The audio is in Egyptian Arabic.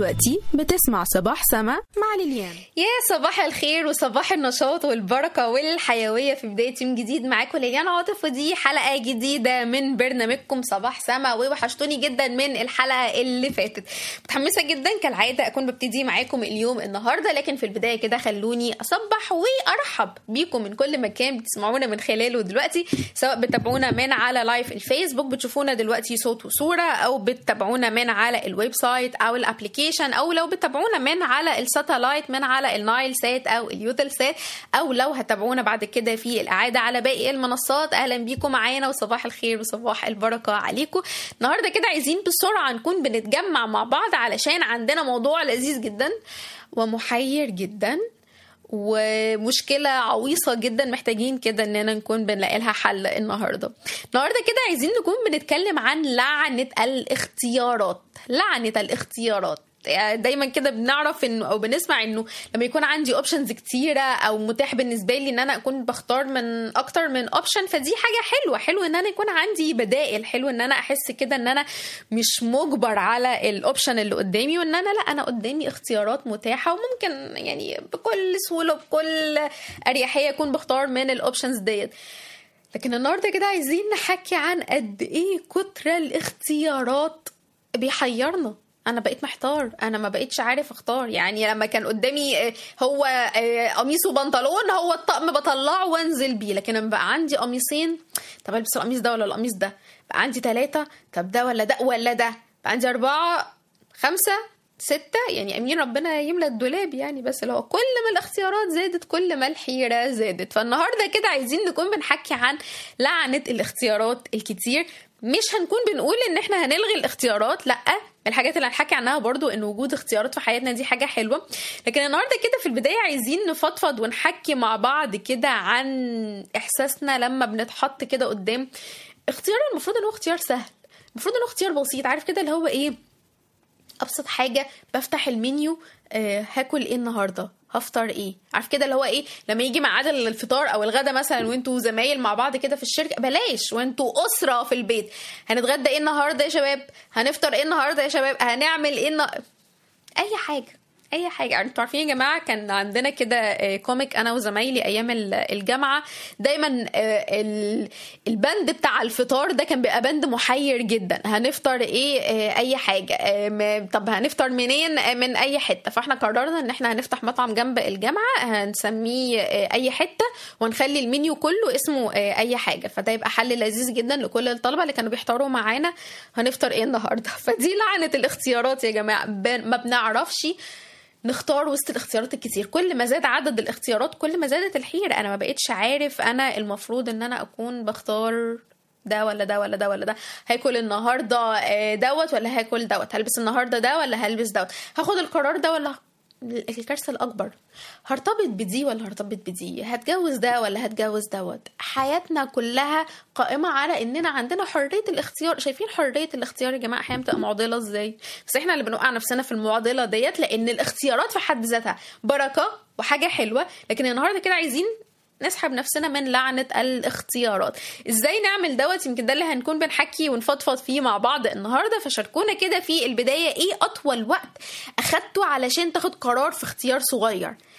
دلوقتي بتسمع صباح سما مع ليليان يا صباح الخير وصباح النشاط والبركة والحيوية في بداية يوم جديد معاكم ليليان عاطف ودي حلقة جديدة من برنامجكم صباح سما ووحشتوني جدا من الحلقة اللي فاتت متحمسة جدا كالعادة أكون ببتدي معاكم اليوم النهاردة لكن في البداية كده خلوني أصبح وأرحب بيكم من كل مكان بتسمعونا من خلاله دلوقتي سواء بتتابعونا من على لايف الفيسبوك بتشوفونا دلوقتي صوت وصورة أو بتتابعونا من على الويب سايت أو الابلكيشن أو لو بتتابعونا من على الساتلايت من على النايل سات أو اليوتل سات أو لو هتابعونا بعد كده في الإعادة على باقي المنصات أهلا بيكم معانا وصباح الخير وصباح البركة عليكم النهاردة كده عايزين بسرعة نكون بنتجمع مع بعض علشان عندنا موضوع لذيذ جدا ومحير جدا ومشكلة عويصة جدا محتاجين كده اننا نكون بنلاقي لها حل النهاردة النهاردة كده عايزين نكون بنتكلم عن لعنة الاختيارات لعنة الاختيارات يعني دايما كده بنعرف انه او بنسمع انه لما يكون عندي اوبشنز كتيره او متاح بالنسبه لي ان انا اكون بختار من اكتر من اوبشن فدي حاجه حلوه حلو ان انا يكون عندي بدائل حلو ان انا احس كده ان انا مش مجبر على الاوبشن اللي قدامي وان انا لا انا قدامي اختيارات متاحه وممكن يعني بكل سهوله بكل اريحيه اكون بختار من الاوبشنز ديت لكن النهارده كده عايزين نحكي عن قد ايه كتر الاختيارات بيحيرنا انا بقيت محتار انا ما بقيتش عارف اختار يعني لما كان قدامي هو قميص وبنطلون هو الطقم بطلعه وانزل بيه لكن لما بقى عندي قميصين طب البس القميص ده ولا القميص ده بقى عندي ثلاثة طب ده ولا ده ولا ده بقى عندي أربعة خمسة ستة يعني أمين ربنا يملى الدولاب يعني بس اللي هو كل ما الاختيارات زادت كل ما الحيرة زادت فالنهاردة كده عايزين نكون بنحكي عن لعنة الاختيارات الكتير مش هنكون بنقول ان احنا هنلغي الاختيارات لا الحاجات اللي هنحكي عنها برضو ان وجود اختيارات في حياتنا دي حاجه حلوه لكن النهارده كده في البدايه عايزين نفضفض ونحكي مع بعض كده عن احساسنا لما بنتحط كده قدام اختيار المفروض ان هو اختيار سهل المفروض ان هو اختيار بسيط عارف كده اللي هو ايه ابسط حاجه بفتح المنيو آه هاكل ايه النهارده هفطر ايه عارف كده اللي هو ايه لما يجي ميعاد الفطار او الغدا مثلا وانتوا زمايل مع بعض كده في الشركه بلاش وانتوا اسره في البيت هنتغدى ايه النهارده يا شباب هنفطر ايه النهارده يا شباب هنعمل ايه النا... اي حاجه اي حاجه يعني انتوا عارفين يا جماعه كان عندنا كده كوميك انا وزمايلي ايام الجامعه دايما البند بتاع الفطار ده كان بيبقى بند محير جدا هنفطر ايه اي حاجه طب هنفطر منين من اي حته فاحنا قررنا ان احنا هنفتح مطعم جنب الجامعه هنسميه اي حته ونخلي المنيو كله اسمه اي حاجه فده يبقى حل لذيذ جدا لكل الطلبه اللي كانوا بيحتاروا معانا هنفطر ايه النهارده فدي لعنه الاختيارات يا جماعه ما بنعرفش نختار وسط الاختيارات الكتير كل ما زاد عدد الاختيارات كل ما زادت الحيرة انا ما بقتش عارف انا المفروض ان انا اكون بختار ده ولا ده ولا ده ولا ده هاكل النهارده دوت ولا هاكل دوت هلبس النهارده ده ولا هلبس دوت هاخد القرار ده ولا الكارثه الاكبر هرتبط بدي ولا هرتبط بدي هتجوز ده ولا هتجوز دوت حياتنا كلها قائمه على اننا عندنا حريه الاختيار شايفين حريه الاختيار يا جماعه احيانا بتبقى معضله ازاي بس احنا اللي بنوقع نفسنا في المعضله ديت لان الاختيارات في حد ذاتها بركه وحاجه حلوه لكن النهارده كده عايزين نسحب نفسنا من لعنة الاختيارات ازاي نعمل دوت يمكن ده اللي هنكون بنحكي ونفضفض فيه مع بعض النهاردة فشاركونا كده في البداية ايه اطول وقت اخدته علشان تاخد قرار في اختيار صغير